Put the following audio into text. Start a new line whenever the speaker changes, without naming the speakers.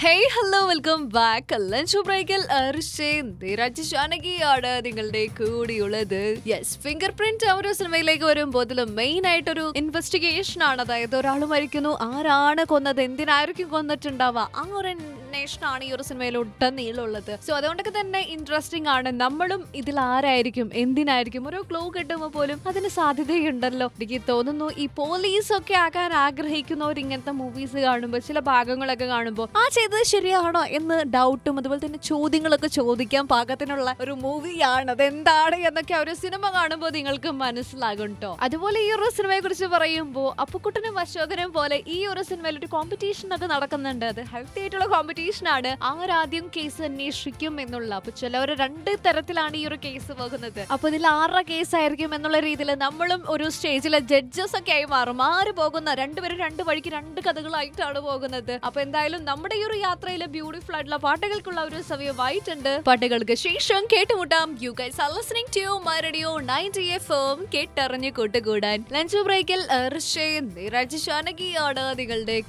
hey hello welcome back lunch ബ്രേക്കിൽ ജാനകിയാണ് നിങ്ങളുടെ കൂടിയുള്ളത് യെസ് ഫിംഗർ പ്രിന്റ് ആ ഒരു സിനിമയിലേക്ക് വരുമ്പോൾ ഇതിൽ മെയിൻ ആയിട്ടൊരു ഇൻവെസ്റ്റിഗേഷൻ ആണ് അതായത് ഒരാൾ മരിക്കുന്നു ആരാണ് കൊന്നത് എന്തിനായിരിക്കും കൊന്നിട്ടുണ്ടാവുക ആ ഒരു അന്വേഷണം ആണ് ഈ ഒരു സിനിമയിൽ ഉടനീളമുള്ളത് സോ അതുകൊണ്ടൊക്കെ തന്നെ ഇൻട്രസ്റ്റിംഗ് ആണ് നമ്മളും ഇതിൽ ആരായിരിക്കും എന്തിനായിരിക്കും ഒരു ക്ലൂ കിട്ടുമ്പോൾ പോലും അതിന് സാധ്യതയുണ്ടല്ലോ എനിക്ക് തോന്നുന്നു ഈ പോലീസ് ഒക്കെ ആകാൻ ആഗ്രഹിക്കുന്നവർ ഇങ്ങനത്തെ മൂവീസ് കാണുമ്പോൾ ചില ഭാഗങ്ങളൊക്കെ കാണുമ്പോൾ ആ ചെയ്തത് ശരിയാണോ എന്ന് ഡൗട്ടും അതുപോലെ തന്നെ ചോദ്യങ്ങളൊക്കെ ചോദിക്കാൻ പാകത്തിനുള്ള ഒരു മൂവിയാണ് അതെന്താണ് എന്നൊക്കെ ആ ഒരു സിനിമ കാണുമ്പോൾ നിങ്ങൾക്ക് മനസ്സിലാകും കേട്ടോ അതുപോലെ ഈ ഒരു സിനിമയെ കുറിച്ച് പറയുമ്പോൾ അപ്പുക്കുട്ടനും അശോകനും പോലെ ഈ ഒരു സിനിമയിൽ ഒരു കോമ്പറ്റീഷൻ ഒക്കെ നടക്കുന്നുണ്ട് അത് ഹെൽത്തി ആയിട്ടുള്ള കോമ്പറ്റീഷൻ ആണ് ആരാദ്യം കേസ് അന്വേഷിക്കും എന്നുള്ള അപ്പൊ ചിലവർ രണ്ട് തരത്തിലാണ് ഈ ഒരു കേസ് പോകുന്നത് അപ്പൊ ഇതിൽ ആരുടെ കേസ് ആയിരിക്കും എന്നുള്ള രീതിയിൽ നമ്മളും ഒരു സ്റ്റേജിലെ ജഡ്ജസ് ഒക്കെ ആയി മാറും ആര് പോകുന്ന രണ്ടുപേരും രണ്ട് വഴിക്ക് രണ്ട് കഥകളായിട്ടാണ് പോകുന്നത് അപ്പൊ എന്തായാലും നമ്മുടെ ഈ ഒരു യാത്രയിലെ ബ്യൂട്ടിഫുൾ ആയിട്ടുള്ള പാട്ടുകൾക്കുള്ള ഒരു സമയമായിട്ടുണ്ട് പാട്ടുകൾക്ക് ശേഷം കേട്ടുമുട്ടാം you guys are listening to my radio 90 FM കേട്ടറിഞ്ഞ് കൂട്ടുകൂടാൻ ലഞ്ച് ബ്രേക്കിൽ ഋഷേ നിരാജ് ജാനകിയാണ് നിങ്ങളുടെ